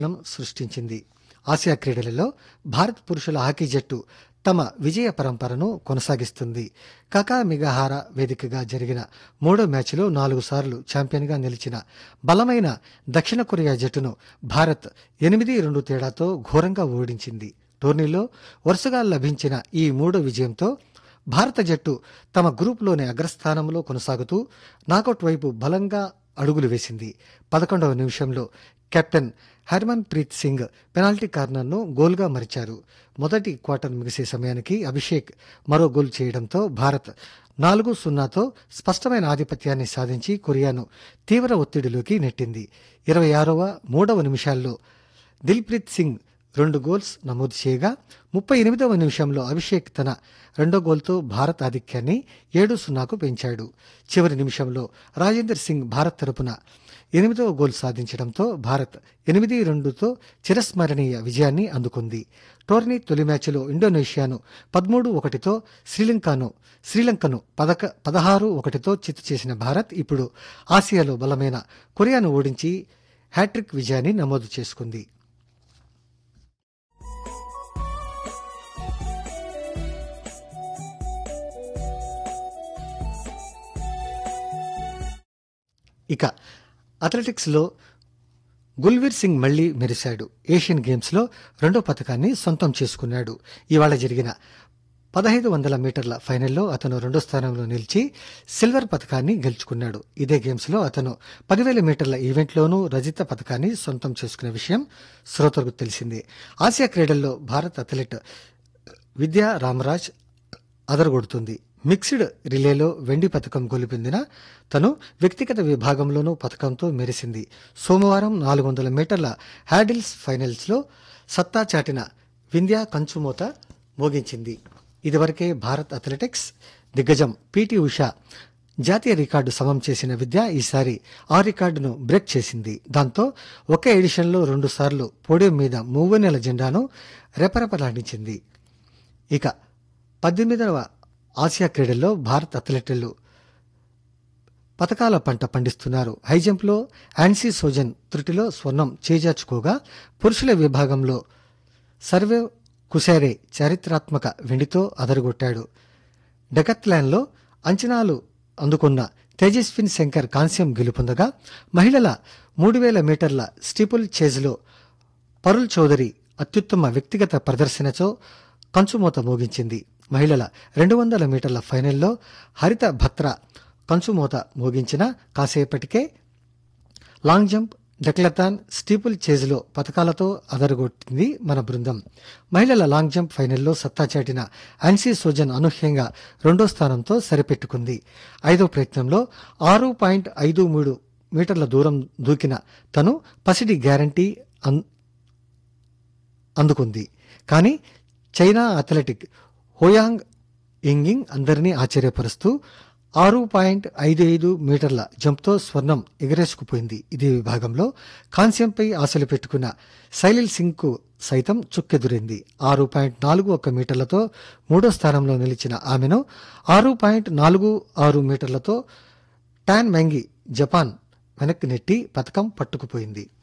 నం సృష్టించింది ఆసియా క్రీడలలో భారత్ పురుషుల హాకీ జట్టు తమ విజయ పరంపరను కొనసాగిస్తుంది కకా మిగహార వేదికగా జరిగిన మూడో మ్యాచ్లో నాలుగు సార్లు ఛాంపియన్గా నిలిచిన బలమైన దక్షిణ కొరియా జట్టును భారత్ ఎనిమిది రెండు తేడాతో ఘోరంగా ఓడించింది టోర్నీలో వరుసగా లభించిన ఈ మూడో విజయంతో భారత జట్టు తమ గ్రూప్లోని అగ్రస్థానంలో కొనసాగుతూ నాకౌట్ వైపు బలంగా అడుగులు వేసింది పదకొండవ నిమిషంలో captain Harmanpreet Singh penalty కార్నర్ను గోల్గా మరిచారు మొదటి క్వార్టర్ ముగిసే సమయానికి అభిషేక్ మరో గోల్ చేయడంతో భారత్ నాలుగు సున్నాతో స్పష్టమైన ఆధిపత్యాన్ని సాధించి కొరియాను తీవ్ర ఒత్తిడిలోకి నెట్టింది ఇరవై ఆరవ మూడవ నిమిషాల్లో దిల్ప్రీత్ సింగ్ రెండు గోల్స్ నమోదు చేయగా ముప్పై ఎనిమిదవ నిమిషంలో అభిషేక్ తన రెండో గోల్తో భారత్ ఆధిక్యాన్ని ఏడు సున్నాకు పెంచాడు చివరి నిమిషంలో రాజేందర్ సింగ్ భారత్ తరపున ఎనిమిదవ గోల్ సాధించడంతో భారత్ ఎనిమిది రెండుతో చిరస్మరణీయ విజయాన్ని అందుకుంది టోర్నీ తొలి మ్యాచ్లో ఇండోనేషియాను పదమూడు ఒకటితో శ్రీలంకను శ్రీలంకను పదక పదహారు ఒకటితో చిత్తు చేసిన భారత్ ఇప్పుడు ఆసియాలో బలమైన కొరియాను ఓడించి హ్యాట్రిక్ విజయాన్ని నమోదు చేసుకుంది ఇక అథ్లెటిక్స్లో గుల్వీర్ సింగ్ మళ్లీ మెరిశాడు ఏషియన్ గేమ్స్లో రెండో పథకాన్ని సొంతం చేసుకున్నాడు ఇవాళ జరిగిన పదహైదు వందల మీటర్ల ఫైనల్లో అతను రెండో స్థానంలో నిలిచి సిల్వర్ పథకాన్ని గెలుచుకున్నాడు ఇదే గేమ్స్లో అతను పదివేల మీటర్ల ఈవెంట్లోనూ రజిత పథకాన్ని సొంతం చేసుకున్న విషయం శ్రోతలకు తెలిసిందే ఆసియా క్రీడల్లో భారత్ అథ్లెట్ విద్యా రామరాజ్ అదరగొడుతుంది మిక్స్డ్ రిలేలో వెండి పథకం గెలుపొందిన తను వ్యక్తిగత విభాగంలోనూ పథకంతో మెరిసింది సోమవారం నాలుగు వందల మీటర్ల హ్యాడిల్స్ ఫైనల్స్లో సత్తా చాటిన వింధ్యా కంచుమూత మోగించింది ఇదివరకే భారత్ అథ్లెటిక్స్ దిగ్గజం పిటి ఉషా జాతీయ రికార్డు సమం చేసిన విద్య ఈసారి ఆ రికార్డును బ్రేక్ చేసింది దాంతో ఒకే ఎడిషన్లో రెండుసార్లు పోడియం మీద మూవనెల జెండాను రెపరెపలాడించింది ఇక పద్దెనిమిదవ ఆసియా క్రీడల్లో భారత్ అథ్లెట్లు పథకాల పంట పండిస్తున్నారు హైజంప్లో యాన్సీ సోజన్ త్రుటిలో స్వర్ణం చేజార్చుకోగా పురుషుల విభాగంలో సర్వే కుశారే చారిత్రాత్మక వెండితో అదరగొట్టాడు డెకత్లాన్లో అంచనాలు అందుకున్న తేజస్విన్ శంకర్ కాంస్యం గెలుపొందగా మహిళల మూడు వేల మీటర్ల స్టీపుల్ చేజ్లో పరుల్ చౌదరి అత్యుత్తమ వ్యక్తిగత ప్రదర్శనతో కంచుమూత మోగించింది మహిళల రెండు వందల మీటర్ల ఫైనల్లో హరిత భత్రా కంచుమూత మోగించిన కాసేపటికే లాంగ్ జంప్ డెక్లథాన్ స్టీపుల్ చేజ్లో పథకాలతో అదరగొట్టింది మన బృందం మహిళల లాంగ్ జంప్ ఫైనల్లో సత్తా చాటిన ఆన్సీ సోజన్ అనూహ్యంగా రెండో స్థానంతో సరిపెట్టుకుంది ఐదో ప్రయత్నంలో ఆరు పాయింట్ ఐదు మూడు మీటర్ల దూరం దూకిన తను పసిడి గ్యారంటీ అన్- అందుకుంది కానీ చైనా అథ్లెటిక్ హోయాంగ్ ఇంగింగ్ అందరినీ ఆశ్చర్యపరుస్తూ ఆరు పాయింట్ ఐదు ఐదు మీటర్ల జంప్తో స్వర్ణం ఎగరేసుకుపోయింది ఇదే విభాగంలో కాంస్యంపై ఆశలు పెట్టుకున్న శైలిల్ సింగ్కు సైతం చుక్కెదురైంది ఆరు పాయింట్ నాలుగు ఒక్క మీటర్లతో మూడో స్థానంలో నిలిచిన ఆమెను ఆరు పాయింట్ నాలుగు ఆరు మీటర్లతో టాన్ మ్యాంగి జపాన్ వెనక్కి నెట్టి పథకం పట్టుకుపోయింది